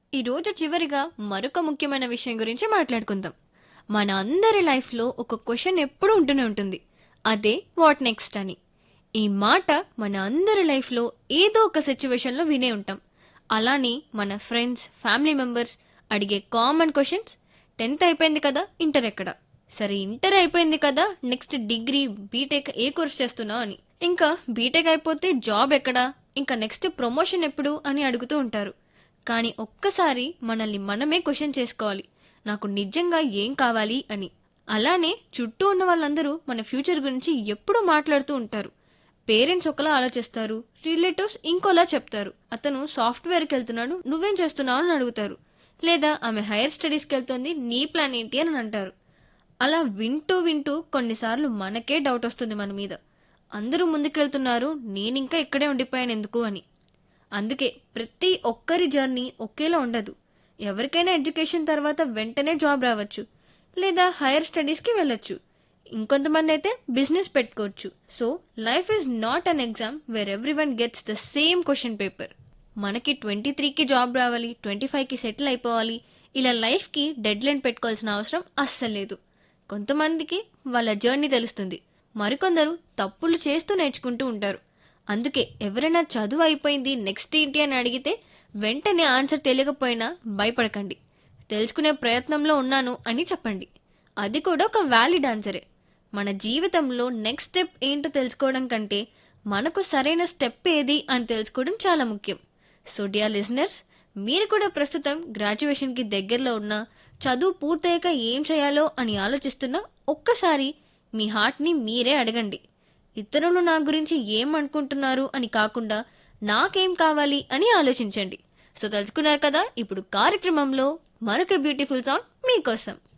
ఈరోజు చివరిగా మరొక ముఖ్యమైన విషయం గురించి మాట్లాడుకుందాం మన అందరి లైఫ్లో ఒక క్వశ్చన్ ఎప్పుడూ ఉంటూనే ఉంటుంది అదే వాట్ నెక్స్ట్ అని ఈ మాట మన అందరి లైఫ్లో ఏదో ఒక సిచ్యువేషన్లో వినే ఉంటాం అలానే మన ఫ్రెండ్స్ ఫ్యామిలీ మెంబర్స్ అడిగే కామన్ క్వశ్చన్స్ టెన్త్ అయిపోయింది కదా ఇంటర్ ఎక్కడ సరే ఇంటర్ అయిపోయింది కదా నెక్స్ట్ డిగ్రీ బీటెక్ ఏ కోర్స్ చేస్తున్నావు అని ఇంకా బీటెక్ అయిపోతే జాబ్ ఎక్కడా ఇంకా నెక్స్ట్ ప్రమోషన్ ఎప్పుడు అని అడుగుతూ ఉంటారు కానీ ఒక్కసారి మనల్ని మనమే క్వశ్చన్ చేసుకోవాలి నాకు నిజంగా ఏం కావాలి అని అలానే చుట్టూ ఉన్న వాళ్ళందరూ మన ఫ్యూచర్ గురించి ఎప్పుడూ మాట్లాడుతూ ఉంటారు పేరెంట్స్ ఒకలా ఆలోచిస్తారు రిలేటివ్స్ ఇంకోలా చెప్తారు అతను సాఫ్ట్వేర్కి వెళ్తున్నాడు నువ్వేం చేస్తున్నావు అని అడుగుతారు లేదా ఆమె హైయర్ స్టడీస్కి వెళ్తుంది నీ ప్లాన్ ఏంటి అని అంటారు అలా వింటూ వింటూ కొన్నిసార్లు మనకే డౌట్ వస్తుంది మన మీద అందరూ ముందుకెళ్తున్నారు నేనింకా ఇక్కడే ఉండిపోయాను ఎందుకు అని అందుకే ప్రతి ఒక్కరి జర్నీ ఒకేలా ఉండదు ఎవరికైనా ఎడ్యుకేషన్ తర్వాత వెంటనే జాబ్ రావచ్చు లేదా హైయర్ స్టడీస్కి వెళ్ళొచ్చు ఇంకొంతమంది అయితే బిజినెస్ పెట్టుకోవచ్చు so life is not an exam where everyone gets the same question paper మనకి ట్వంటీ త్రీకి జాబ్ రావాలి ట్వంటీ ఫైవ్కి సెటిల్ అయిపోవాలి ఇలా లైఫ్కి డెడ్ లైన్ పెట్టుకోవాల్సిన అవసరం అస్సలు లేదు కొంతమందికి వాళ్ళ జర్నీ తెలుస్తుంది మరికొందరు తప్పులు చేస్తూ నేర్చుకుంటూ ఉంటారు అందుకే ఎవరైనా చదువు అయిపోయింది నెక్స్ట్ ఏంటి అని అడిగితే వెంటనే ఆన్సర్ తెలియకపోయినా భయపడకండి తెలుసుకునే ప్రయత్నంలో ఉన్నాను అని చెప్పండి అది కూడా ఒక వ్యాలిడ్ ఆన్సరే మన జీవితంలో నెక్స్ట్ స్టెప్ ఏంటో తెలుసుకోవడం కంటే మనకు సరైన స్టెప్ ఏది అని తెలుసుకోవడం చాలా ముఖ్యం సో డియర్ లిజనర్స్ మీరు కూడా ప్రస్తుతం గ్రాడ్యుయేషన్కి దగ్గరలో ఉన్న చదువు పూర్తయ్యాక ఏం చేయాలో అని ఆలోచిస్తున్నా ఒక్కసారి మీ హార్ట్ని మీరే అడగండి ఇతరులు నా గురించి ఏం అనుకుంటున్నారు అని కాకుండా నాకేం కావాలి అని ఆలోచించండి సో తెలుసుకున్నారు కదా ఇప్పుడు కార్యక్రమంలో మరొక బ్యూటిఫుల్ సాంగ్ మీకోసం